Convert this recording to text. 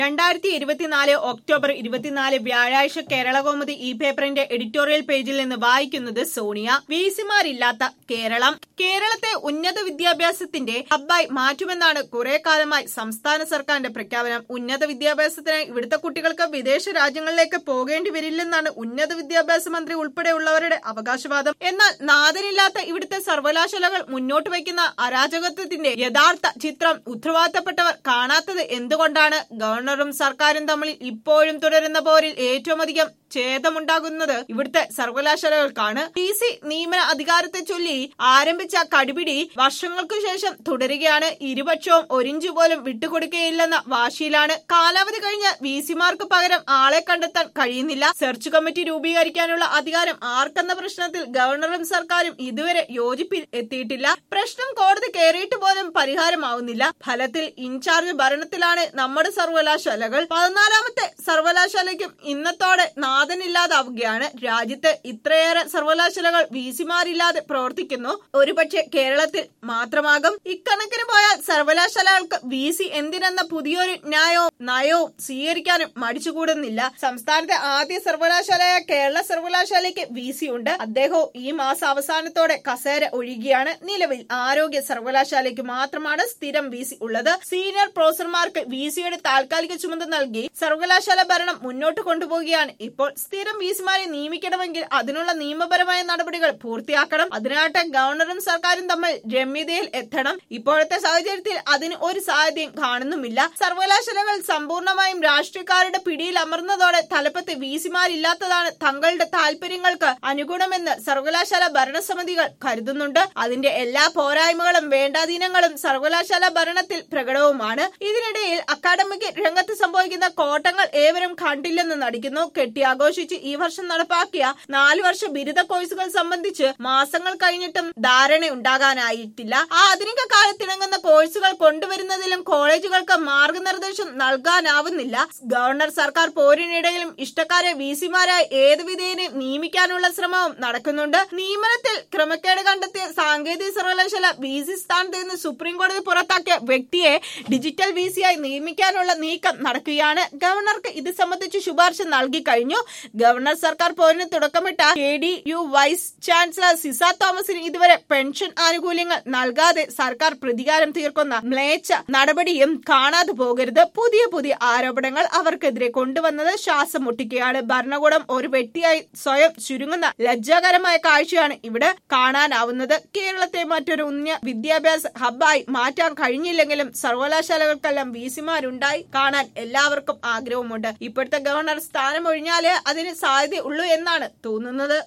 രണ്ടായിരത്തി ഇരുപത്തിനാല് ഒക്ടോബർ ഇരുപത്തിനാല് വ്യാഴാഴ്ച കേരളകൗമുദി ഈ പേപ്പറിന്റെ എഡിറ്റോറിയൽ പേജിൽ നിന്ന് വായിക്കുന്നത് സോണിയ വിസിമാരില്ലാത്ത കേരളം കേരളത്തെ ഉന്നത വിദ്യാഭ്യാസത്തിന്റെ ഹബ്ബായി മാറ്റുമെന്നാണ് കുറെ കാലമായി സംസ്ഥാന സർക്കാരിന്റെ പ്രഖ്യാപനം ഉന്നത വിദ്യാഭ്യാസത്തിനായി ഇവിടുത്തെ കുട്ടികൾക്ക് വിദേശ രാജ്യങ്ങളിലേക്ക് പോകേണ്ടി വരില്ലെന്നാണ് ഉന്നത വിദ്യാഭ്യാസ മന്ത്രി ഉൾപ്പെടെയുള്ളവരുടെ അവകാശവാദം എന്നാൽ നാഥനില്ലാത്ത ഇവിടുത്തെ സർവകലാശാലകൾ മുന്നോട്ട് വയ്ക്കുന്ന അരാജകത്വത്തിന്റെ യഥാർത്ഥ ചിത്രം ഉത്തരവാദിത്തപ്പെട്ടവർ കാണാത്തത് എന്തുകൊണ്ടാണ് ഗവർണറും സർക്കാരും തമ്മിൽ ഇപ്പോഴും തുടരുന്ന പോരിൽ ഏറ്റവും അധികം ഛേദമുണ്ടാകുന്നത് ഇവിടുത്തെ സർവകലാശാലകൾക്കാണ് ടി സി നിയമന അധികാരത്തെ ചൊല്ലി ആരംഭിച്ച കടിപിടി വർഷങ്ങൾക്കു ശേഷം തുടരുകയാണ് ഇരുപക്ഷവും ഒരിഞ്ചു പോലും വിട്ടുകൊടുക്കുകയില്ലെന്ന വാശിയിലാണ് കാലാവധി കഴിഞ്ഞ വി സിമാർക്ക് പകരം ആളെ കണ്ടെത്താൻ കഴിയുന്നില്ല സെർച്ച് കമ്മിറ്റി രൂപീകരിക്കാനുള്ള അധികാരം ആർക്കെന്ന പ്രശ്നത്തിൽ ഗവർണറും സർക്കാരും ഇതുവരെ യോജിപ്പിൽ എത്തിയിട്ടില്ല പ്രശ്നം കോടതി കയറിയിട്ട് പോലും പരിഹാരമാവുന്നില്ല ഫലത്തിൽ ഇൻചാർജ് ഭരണത്തിലാണ് നമ്മുടെ സർവകലാശാലകൾ പതിനാലാമത്തെ സർവകലാശാലയ്ക്കും ഇന്നത്തോടെ നാഥനില്ലാതാവുകയാണ് രാജ്യത്ത് ഇത്രയേറെ സർവകലാശാലകൾ വിസിമാരില്ലാതെ പ്രവർത്തിക്കുന്നു ഒരുപക്ഷെ കേരളത്തിൽ മാത്രമാകും ഇക്കണക്കിന് പോയാൽ സർവകലാശാലകൾക്ക് വി സി എന്തിനെന്ന പുതിയൊരു ന്യായവും നയവും സ്വീകരിക്കാനും മടിച്ചുകൂടുന്നില്ല സംസ്ഥാനത്തെ ആദ്യ സർവകലാശാലയായ കേരള സർവകലാശാലയ്ക്ക് വി സി ഉണ്ട് അദ്ദേഹവും ഈ മാസം അവസാനത്തോടെ കസേര ഒഴിയുകയാണ് നിലവിൽ ആരോഗ്യ സർവകലാശാലയ്ക്ക് മാത്രമാണ് സ്ഥിരം വി സി ഉള്ളത് സീനിയർ പ്രൊഫസർമാർക്ക് വി സിയുടെ താൽക്കാലിക ചുമതല നൽകി സർവകലാശാല ഭരണം മുന്നോട്ട് കൊണ്ടുപോവുകയാണ് ഇപ്പോൾ സ്ഥിരം വി സിമാരെ നിയമിക്കണമെങ്കിൽ അതിനുള്ള നിയമപരമായ നടപടികൾ പൂർത്തിയാക്കണം അതിനായിട്ട് ഗവർണറും സർക്കാരും തമ്മിൽ രമ്യതയിൽ എത്തണം ഇപ്പോഴത്തെ സാഹചര്യത്തിൽ അതിന് ഒരു സാധ്യതയും കാണുന്നുമില്ല സർവകലാശാലകൾ സമ്പൂർണ്ണമായും രാഷ്ട്രീയക്കാരുടെ പിടിയിൽ അമർന്നതോടെ തലപ്പത്ത് വി സിമാരില്ലാത്തതാണ് തങ്ങളുടെ താല്പര്യങ്ങൾക്ക് അനുകൂലമെന്ന് സർവകലാശാല ഭരണസമിതികൾ കരുതുന്നുണ്ട് അതിന്റെ എല്ലാ പോരായ്മകളും വേണ്ടാധീനങ്ങളും സർവകലാശാല ഭരണത്തിൽ പ്രകടവുമാണ് ഇതിനിടയിൽ അക്കാഡമിക് രംഗത്ത് സംഭവിക്കുന്ന കോട്ടങ്ങൾ ഏവരും കണ്ടില്ലെന്ന് നടിക്കുന്നു കെട്ടിയാഘോഷിച്ച് ഈ വർഷം നടപ്പാക്കിയ നാല് വർഷ ബിരുദ കോഴ്സുകൾ സംബന്ധിച്ച് മാസങ്ങൾ കഴിഞ്ഞിട്ടും ധാരണ ഉണ്ടാകാനായിട്ടില്ല ആധുനിക കാലത്തിണങ്ങുന്ന കോഴ്സുകൾ കൊണ്ടുവരുന്നതിലും കോളേജുകൾക്ക് മാർഗനിർദ്ദേശം നൽകാനാവുന്നില്ല ഗവർണർ സർക്കാർ പോരിനിടയിലും ഇഷ്ടക്കാരെ വി സിമാരായി ഏത് വിധേയനെയും നിയമിക്കാനുള്ള ശ്രമവും നടക്കുന്നുണ്ട് നിയമനത്തിൽ ക്രമക്കേട് കണ്ടെത്തിയ സാങ്കേതിക സർവകലാശാല വി സി സ്ഥാനത്ത് നിന്ന് സുപ്രീം കോടതി പുറത്താക്കിയ വ്യക്തിയെ ഡിജിറ്റൽ വി സിയായി നിയമിക്കാനുള്ള നീക്കം നടക്കുകയാണ് ഗവർണർക്ക് ഇത് സംബന്ധിച്ച് ശുപാർശ നൽകി കഴിഞ്ഞു ഗവർണർ സർക്കാർ പോരിന് തുടക്കമിട്ട K D U vice chancellor Ciza തോമസിന് ഇതുവരെ പെൻഷൻ ആനുകൂല്യങ്ങൾ നൽകാതെ സർക്കാർ പ്രതികാരം തീർക്കുന്ന മ്ലേച്ഛ നടപടിയും കാണാതെ പോകരുത് പുതിയ പുതിയ ആരോപണങ്ങൾ അവർക്കെതിരെ കൊണ്ടുവന്നത് ശ്വാസം മുട്ടിക്കുകയാണ് ഭരണകൂടം ഒരു വ്യക്തിയായി സ്വയം ചുരുങ്ങുന്ന ലജ്ജാകരമായ കാഴ്ചയാണ് ഇവിടെ കാണാനാവുന്നത് കേരളത്തെ മറ്റൊരു ഉന്നത വിദ്യാഭ്യാസ ഹബ്ബായി മാറ്റാൻ കഴിഞ്ഞില്ലെങ്കിലും സർവകലാശാലകൾക്കെല്ലാം വി സിമാരുണ്ടായി കാണാൻ എല്ലാവർക്കും ആഗ്രഹമുണ്ട് ഇപ്പോഴത്തെ ഗവർണർ സ്ഥാനം ഒഴിഞ്ഞാല് അതിന് സാധ്യത ഉള്ളൂ എന്നാണ് തോന്നുന്നത്